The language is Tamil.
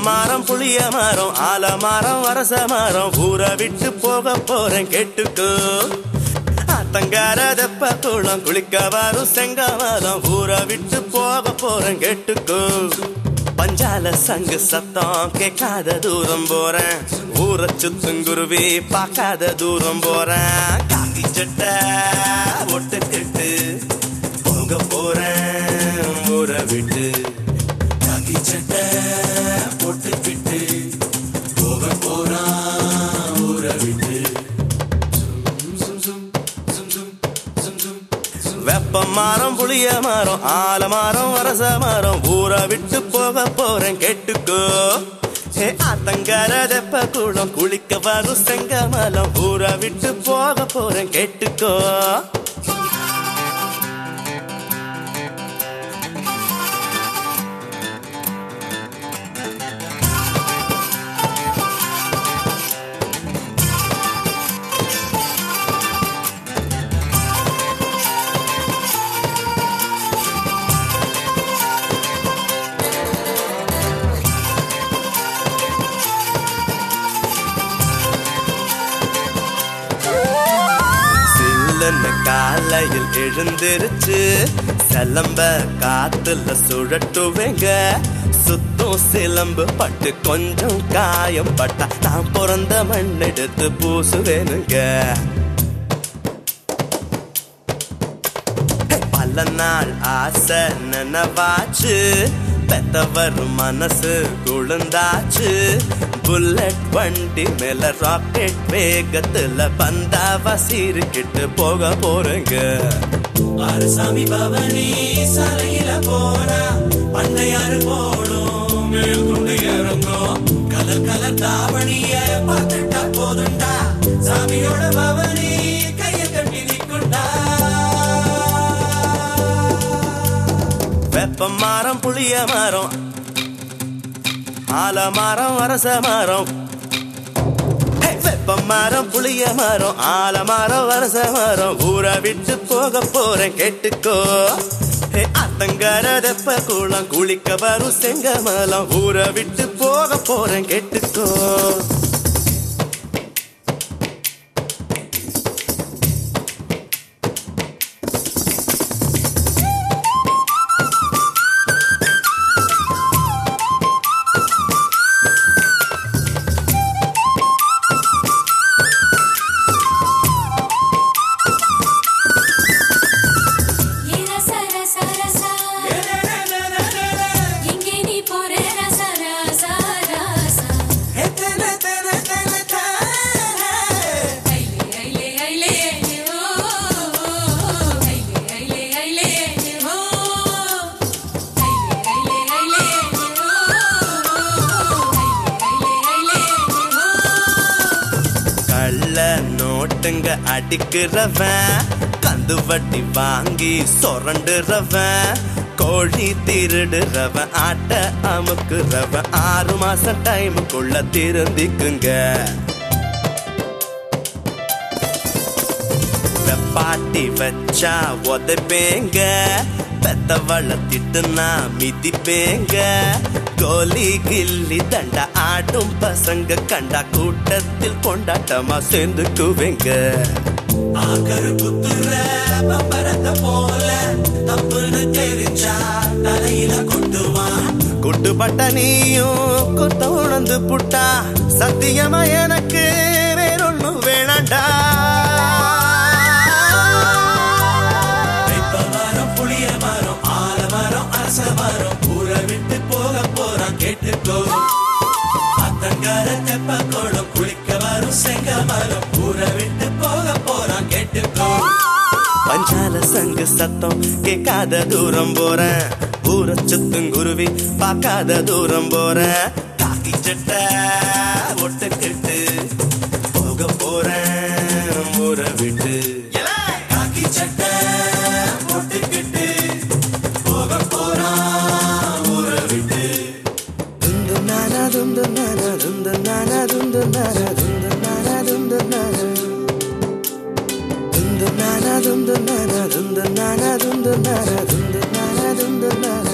மரம் புளிய மரம் ஆல மரம் அரச மரம் ஊரை விட்டு போக போறேன் கேட்டுக்கோ ஆத்தங்கார தெப்ப குளம் குளிக்க வரும் செங்கமலம் ஊரை விட்டு போக போறேன் கேட்டுக்கோ பஞ்சால சங்கு சத்தம் கேட்காத தூரம் போறேன் ஊரை சுத்துங்குருவி பார்க்காத தூரம் போறேன் காக்கி சட்டை ஒட்டுக்கிட்டு போக போறேன் ஊரை விட்டு காக்கி சட்டை போட்டுக்கிட்டு போக போறான் ஊரை விட்டு வெப்ப மரம் புளிய மரம் ஆல மரம் அரச மரம் ஊரை விட்டு போக போறேன் கேட்டுக்கோ ஹே ஆத்தங்கர தெப்ப குளம் குளிக்க வரும் செங்கமலம் ஊரை விட்டு போக போறேன் கேட்டுக்கோ சில்லுன்னு காலையில் எழுந்திருச்சு சிலம்ப காத்துல சுழட்டுவேங்க சுத்தும் சிலம்பு பட்டு கொஞ்சம் காயம் பட்டா நான் பிறந்த மண் எடுத்து பூசுவேனுங்க பல நாள் ஆசை நினைவாச்சு பெத்தவர் மனசு குழுந்தாச்சு புல்லட் வண்டி மேல ராக்கெட் வேகத்துல பந்தாவா சீருக்கிட்டு போக போறேங்க அரசாமி பவனி சாலையில போனா பண்ணையாறு போடும் மேல் கொண்டு இறங்கும் கலர் கலர் தாவணிய பார்த்துட்டா போதுண்டா சாமியோட பவனி கைய கட்டி நிற்குண்டா வெப்ப மரம் புளிய மரம் ஆல மரம் அரச மரம் ஹே, வெப்ப மரம் புளிய மரம் ஆல மரம் அரச மரம் ஊரை விட்டு போக போறேன் கேட்டுக்கோ ஹே அத்தங்கர தெப்ப குளம் குளிக்க வரும் செங்கமலம் ஊரை விட்டு போக போறேன் கேட்டுக்கோ ஏ ரச ரச ரச எங்கே நீ போற ரச ரச ரச ஐலே ஐலே ஐலே ஐலே ஓ ஐலே ஐலே ஐலே ஐலே ஓ ஐலே ஐலே ஐலே ஐலே ஓ ஐலே ஐலே ஐலே ஓ கள்ள நோட்டுங்க அடிக்கிறவன் கந்து வட்டி வாங்கி சொரண்டுறவன் கோழி திருடுறவன் ஆட்ட அமுக்குறவன் ஆறு மாசம் டைமுக்குள்ள திருந்திக்குங்க பாட்டி வச்சா உதைப்பேங்க பெத்தவள திட்டுனா மிதிப்பேங்க கோலி கில்லி தண்டா ஆடும் பசங்க கண்டா கூட்டத்தில் கொண்டாட்டமா சேர்ந்துக்குவேங்க ஆக்கரு குத்துற பம்பரத்தை போல தப்புன்னு தெரிஞ்சா தலையில கொட்டுவான் குட்டுப்பட்ட நீயும் குத்த உணர்ந்து புட்டா சத்தியமா எனக்கு வேறொன்னு வேணாண்டா வெப்ப மரம் புளிய மரம் ஆல மரம் அரச மரம் ஊரை விட்டு போக போறான் கேட்டுக்கோ அத்தங்கார தெப்ப கோலம் குளிக்க வரும் செங்க மரம் ஊரை விட்டு போக போறான் கேட்டுக்கோ பஞ்சால சங்கு சத்தம் கேட்காத தூரம் போறேன் ஊரை சுத்தும் குருவி பார்க்காத தூரம் போறேன் காக்கி சட்டை ஒட்டுக்கிட்டு போக போறேன் ஊரை விட்டு காக்கி சட்டை போட்டுக்கிட்டு போக போறான் ஊரை விட்டு துந்து நானா துந்து நானா துந்து நானா துந்து நானா துந்து நானா துந்து நானா துந்து நானா துந்து நானா துந்து நானா துந்து நானா துந்து நானா துந்து நானா